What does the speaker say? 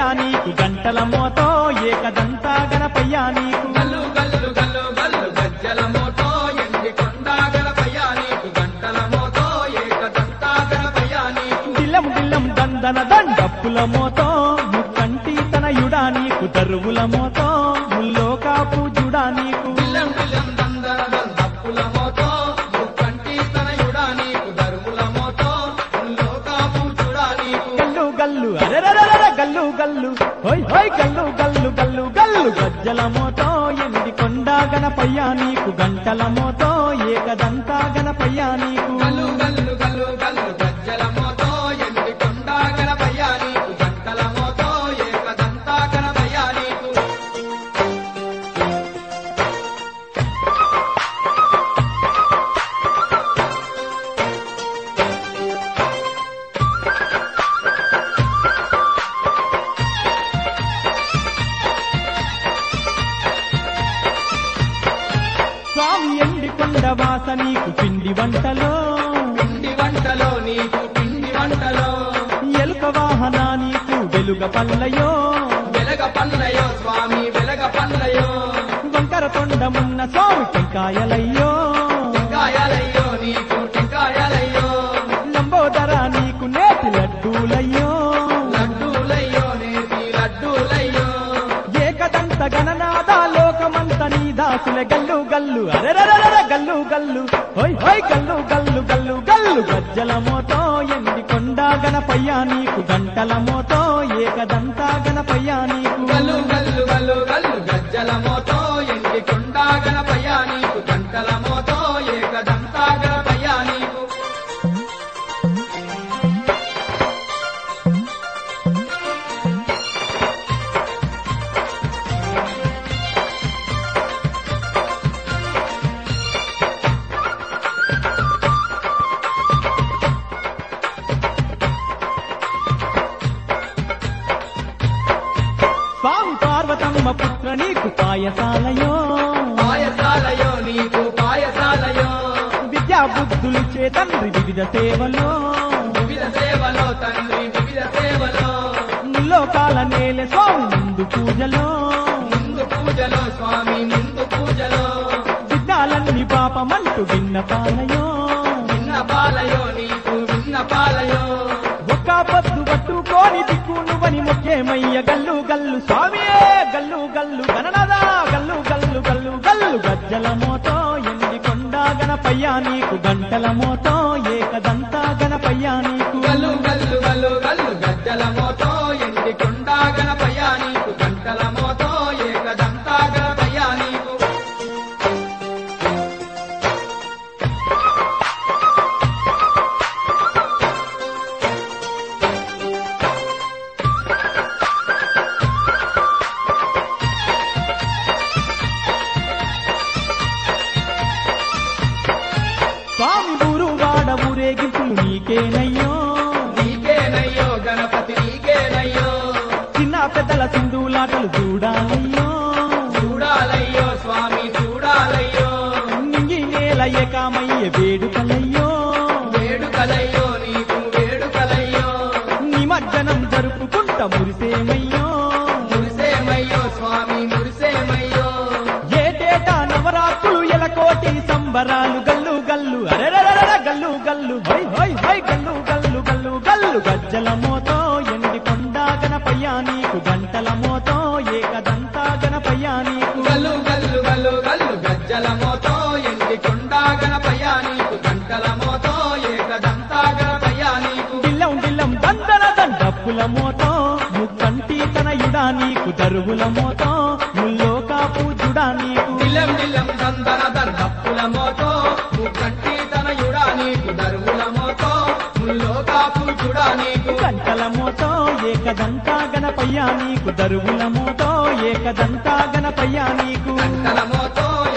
నీకు గంటల మోతో ఏకదంతా గణపయ్యా నీకు గల్లు గల్లు గల్లు గల్లు గజ్జల మోతో ఎండి కొండ గణపయ్య నీకు గంటల మోతో ఏకదంతా గణపయ్య నీకు దిల్లం దిల్లం దందన దండప్పుల మోతో ముక్కంటి తనయుడా నీకు దరువుల మోతో ముల్లోకా పూజుడా నీకు బిల్లం బిల్లం దందన దందప్పుల మోతో ముక్కంటి తనయుడా నీకు దరువుల మోతో లోకా పూజుడా నీకు గల్లు గల్లు అరెరరర గల్లు గల్లు హోయ్ హోయ్ గల్లు గల్లు గల్లు గల్లు గజ్జల మోతో ఎండి కొండ గణపయ్యా నీకు గంటల మోతో ఏకదంతా గణపయ్యా నీకు గల్లు గల్లు గల్లు గల్లు గజ్జల మోతో ఎండి కొండ గణపయ్య నీకు గంటల మోతో ఏకదంతా గణపయ్య నీకు స్వామి ఎండి కొండ వాస నీకు పిండి వంటలో పిండి వంటలో నీకు పిండి వంటలో ఎలుక వాహన నీకు వెలుగ పల్లయో వెలగ పన్నయో స్వామి వెలగ పన్నయో వంకర తొండమున్న స్వామి టెంకాయలయ్యో టెంకాయలయ్యో నీకు టెంకాయలయ్యో లంబోదర నీకు నేతి లడ్డూలయ్యో లడ్డూలయ్యో నేతి లడ్డూలయ్యో ఏకదంత గణనాద లోకమంత నీ దాసుల గల్లు గల్లు అరెరరర గల్లు గల్లు హోయ్ హోయ్ గల్లు గల్లు గల్లు గల్లు గజ్జల మోతో ఎండి కొండ గణపయ్యా నీకు గంటల మోతో ఏకదంత గణపయ్యా నీకు గల్లు గల్లు గల్లు గల్లు గజ్జల మోతో ఎండి కొండ గణపయ్య నీకు గంటల మోతో ఏకదంతా గణపయ్య నీకు స్వామి పార్వతమ్మ పుత్ర నీకు పాయసాలయో పాయసాలయో నీకు పాయసాలయో విద్యా బుద్ధులు చే తండ్రి వివిధ సేవలో వివిధ సేవలో తండ్రి వివిధ సేవలో ముల్లోకాల నేల స్వామి ముందు పూజలో ముందు పూజలో స్వామి ముందు పూజలో విఘ్నాలన్నీ పాపమంటూ విన్నపాలయో విన్న పాలయో నీకు విన్న పాలయో ఒక్క పొద్దు పట్టుకోని దిక్కు నువ్వని ముఖ్యమయ్య గల్లు గల్లు స్వామియే గల్లు గల్లు గణనదా గల్లు గల్లు గల్లు గల్లు గజ్జల మోతో ఎండి కొండ గణపయ్యా నీకు గంటల మోతో ఏకదంతా గణపయ్యా నీకు గల్లు గల్లు గల్లు గల్లు గజ్జల మోతో ఎండి కొండ గణపయ్య నీకు గంటల మోతో ఏకదంతా గణపయ్య నీకు స్వామి ఊరు వాడ ఊరేగింపులు నీకేనయ్యో నీకేనయ్యో గణపతి నీకేనయ్యో చిన్న పెద్దల సింధులాటలు చూడాలయ్యో చూడాలయ్యో స్వామి చూడాలయ్యో నింగి నేల ఏకామయ్య వేడుకలయ్యో వేడుకలయ్యో నీకు వేడుకలయ్యో నిమజ్జనం జరుపుకుంట మురిసేమయ్యో మురిసేమయ్యో స్వామి మురిసేమయ్యో ఏటేటా నవరాత్రులు ఎలకోటి సంబరాలు గల్లు గల్లు అరెరరర గల్లు గల్లు హై హై హై గల్లు గల్లు గల్లు గల్లు గజ్జల మోతో ఎండి కొండ గణపయ్యా నీకు గంటల మోతో ఏకదంతా గణపయ్యా నీకు గల్లు గల్లు గల్లు గల్లు గజ్జల మోతో ఎండి కొండ గణపయ్య నీకు గంటల మోతో ఏకదంతా గణపయ్య నీకు దిల్లం దిల్లం దందన దండప్పుల మోతో ముక్కంటి తనయుడా నీకు దరువుల మోతో ముల్లోకా పూజుడా నీకు నిలం నిలం దందన దండప్పుల మోతో ముగ్గంటి తనయుడా నీకు దరువుల మోతో ముల్లోకా పూజుడా నీకు గంటల మోతో ఏకదంతా గణపయ్యా నీకు దరువుల మోతో ఏకదంతా గణపయ్యా నీకు గంటల మోతో